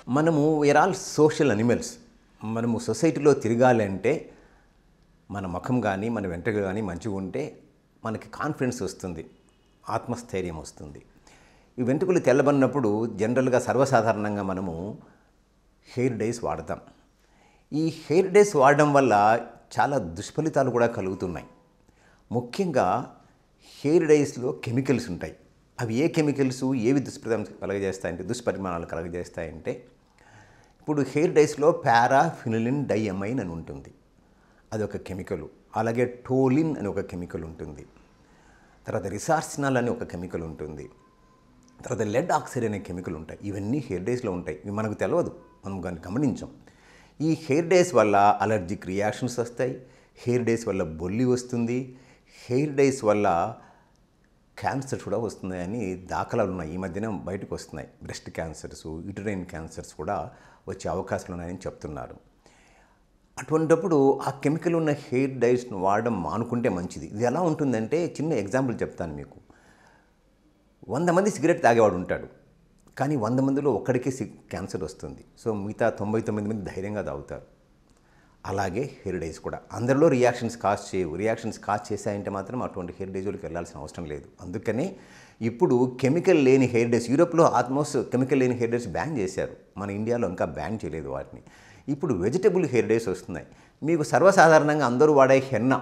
మనము wear all social animals మనము సొసైటీలో తిరగాలంటే మన ముఖం కానీ మన వెంట్రుకలు కానీ మంచిగా ఉంటే మనకి కాన్ఫిడెన్స్ వస్తుంది ఆత్మస్థైర్యం వస్తుంది ఈ వెంట్రుకలు తెల్లబడినప్పుడు జనరల్గా సర్వసాధారణంగా మనము హెయిర్ డైస్ వాడతాం ఈ హెయిర్ డైస్ వాడడం వల్ల చాలా దుష్ఫలితాలు కూడా కలుగుతున్నాయి ముఖ్యంగా హెయిర్ డైస్లో కెమికల్స్ ఉంటాయి అవి ఏ కెమికల్స్ ఏవి దుష్పరిణామం కలగజేస్తాయంటే దుష్పరిమాణాలు కలగజేస్తాయంటే ఇప్పుడు హెయిర్ డైస్లో పారాఫినిలిన్ డైఅమైన్ అని ఉంటుంది అది ఒక కెమికల్ అలాగే టోలిన్ అని ఒక కెమికల్ ఉంటుంది తర్వాత రిసార్సినాల్ అని ఒక కెమికల్ ఉంటుంది తర్వాత లెడ్ ఆక్సైడ్ అనే కెమికల్ ఉంటాయి ఇవన్నీ హెయిర్ డేస్లో ఉంటాయి ఇవి మనకు తెలియదు మనం దాన్ని గమనించాం ఈ హెయిర్ డేస్ వల్ల అలర్జిక్ రియాక్షన్స్ వస్తాయి హెయిర్ డేస్ వల్ల బొల్లి వస్తుంది హెయిర్ డేస్ వల్ల క్యాన్సర్స్ కూడా వస్తున్నాయని దాఖలాలు ఉన్నాయి ఈ మధ్యన బయటకు వస్తున్నాయి బ్రెస్ట్ క్యాన్సర్స్ యూటరైన్ క్యాన్సర్స్ కూడా వచ్చే అవకాశాలు ఉన్నాయని చెప్తున్నారు అటువంటప్పుడు ఆ కెమికల్ ఉన్న హెయిర్ డైస్ను వాడడం మానుకుంటే మంచిది ఇది ఎలా ఉంటుందంటే చిన్న ఎగ్జాంపుల్ చెప్తాను మీకు వంద మంది సిగరెట్ తాగేవాడు ఉంటాడు కానీ వంద మందిలో ఒక్కడికే సి క్యాన్సర్ వస్తుంది సో మిగతా తొంభై తొమ్మిది మంది ధైర్యంగా తాగుతారు అలాగే హెయిర్ డైస్ కూడా అందరిలో రియాక్షన్స్ కాజ్ చేయవు రియాక్షన్స్ కాజ్ చేశాయంటే మాత్రం అటువంటి హెయిర్ డైజోలికి వెళ్ళాల్సిన అవసరం లేదు అందుకనే ఇప్పుడు కెమికల్ లేని హెయిర్ డైస్ యూరోప్లో ఆల్మోస్ట్ కెమికల్ లేని హెయిర్ డైస్ బ్యాన్ చేశారు మన ఇండియాలో ఇంకా బ్యాన్ చేయలేదు వాటిని ఇప్పుడు వెజిటబుల్ హెయిర్ డైస్ వస్తున్నాయి మీకు సర్వసాధారణంగా అందరూ వాడే హెన్నా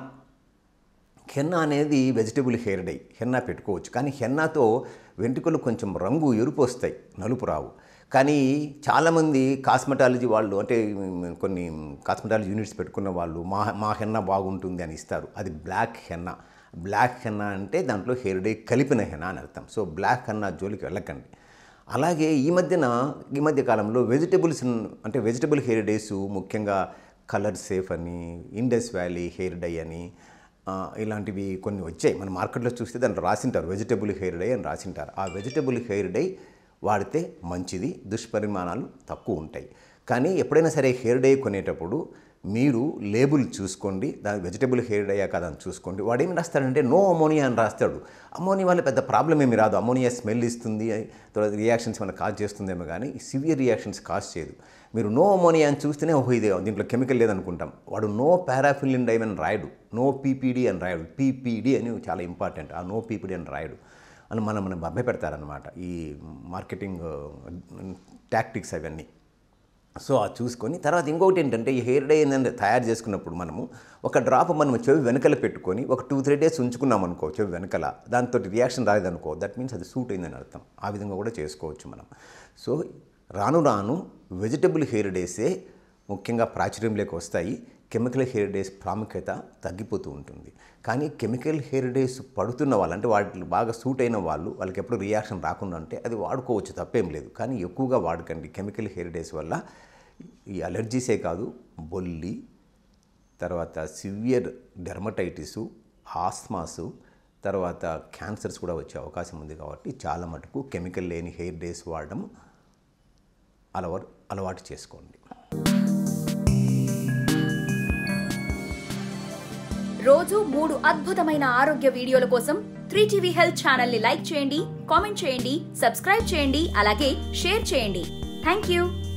హెన్నా అనేది వెజిటబుల్ హెయిర్ డై హెన్నా పెట్టుకోవచ్చు కానీ హెన్నాతో వెంట్రుకలు కొంచెం రంగు ఎరుపు వస్తాయి నలుపు రావు కానీ చాలామంది కాస్మెటాలజీ వాళ్ళు అంటే కొన్ని కాస్మెటాలజీ యూనిట్స్ పెట్టుకున్న వాళ్ళు మా మా హెన్నా బాగుంటుంది అని ఇస్తారు అది బ్లాక్ హెన్నా బ్లాక్ హెన్నా అంటే దాంట్లో హెయిర్ డై కలిపిన హెన్నా అని అర్థం సో బ్లాక్ హెన్నా జోలికి వెళ్ళకండి అలాగే ఈ మధ్యన ఈ మధ్య కాలంలో వెజిటబుల్స్ అంటే వెజిటబుల్ హెయిర్ డేస్ ముఖ్యంగా కలర్ సేఫ్ అని ఇండస్ వ్యాలీ హెయిర్ డై అని ఆ, ఇలాంటివి కొన్ని వచ్చాయి మన మార్కెట్లో చూస్తే దాంట్లో రాసింటారు వెజిటబుల్ హెయిర్ డై అని రాసింటారు ఆ వెజిటబుల్ హెయిర్ డై వాడితే మంచిది దుష్పరిమాణాలు తక్కువ ఉంటాయి కానీ ఎప్పుడైనా సరే హెయిర్ డై కొనేటప్పుడు మీరు లేబుల్ చూసుకోండి దాని వెజిటబుల్ హెయిర్ డయా కదా అని చూసుకోండి వాడు ఏం రాస్తాడంటే నో అమోనియా అని రాస్తాడు అమోనియా వల్ల పెద్ద ప్రాబ్లం ఏమి రాదు అమోనియా స్మెల్ ఇస్తుంది తర్వాత రియాక్షన్స్ ఏమైనా కాజ్ చేస్తుందేమో కానీ సివియర్ రియాక్షన్స్ కాజ్ చేయదు మీరు నో అమోనియా అని చూస్తేనే ఓహో ఇది దీంట్లో కెమికల్ లేదనుకుంటాం వాడు నో పారాఫిలిన్ డైమ్ అని రాయడు నో పీపీడీ అని రాయడు పీపీడీ అని చాలా ఇంపార్టెంట్ ఆ నో పీపీడీ అని రాయడు అని మనం మనం భయపెడతారనమాట ఈ మార్కెటింగ్ టాక్టిక్స్ అవన్నీ సో అది చూసుకొని తర్వాత ఇంకొకటి ఏంటంటే ఈ హెయిర్ డై ఏంటంటే తయారు చేసుకున్నప్పుడు మనము ఒక డ్రాప్ మనం చెవి వెనకల పెట్టుకొని ఒక టూ త్రీ డేస్ ఉంచుకున్నాం అనుకో చెవి వెనకల దాంతో రియాక్షన్ రాలేదనుకో దట్ మీన్స్ అది సూట్ అయిందని అర్థం ఆ విధంగా కూడా చేసుకోవచ్చు మనం సో రాను రాను వెజిటబుల్ హెయిర్ డేసే ముఖ్యంగా ప్రాచుర్యంలోకి వస్తాయి కెమికల్ హెయిర్ డేస్ ప్రాముఖ్యత తగ్గిపోతూ ఉంటుంది కానీ కెమికల్ హెయిర్ డేస్ పడుతున్న వాళ్ళు అంటే వాటి బాగా సూట్ అయిన వాళ్ళు వాళ్ళకి ఎప్పుడు రియాక్షన్ రాకుండా ఉంటే అది వాడుకోవచ్చు తప్పేం లేదు కానీ ఎక్కువగా వాడకండి కెమికల్ హెయిర్ డేస్ వల్ల ఈ అలర్జీసే కాదు బొల్లి తర్వాత సివియర్ డెర్మటైటిసు ఆస్మాసు తర్వాత క్యాన్సర్స్ కూడా వచ్చే అవకాశం ఉంది కాబట్టి చాలా మటుకు కెమికల్ లేని హెయిర్ డేస్ వాడడం అలవాటు అలవాటు చేసుకోండి రోజు మూడు అద్భుతమైన ఆరోగ్య వీడియోల కోసం త్రీ టీవీ హెల్త్ ఛానల్ ని లైక్ చేయండి కామెంట్ చేయండి సబ్స్క్రైబ్ చేయండి అలాగే షేర్ చేయండి థ్యాంక్ యూ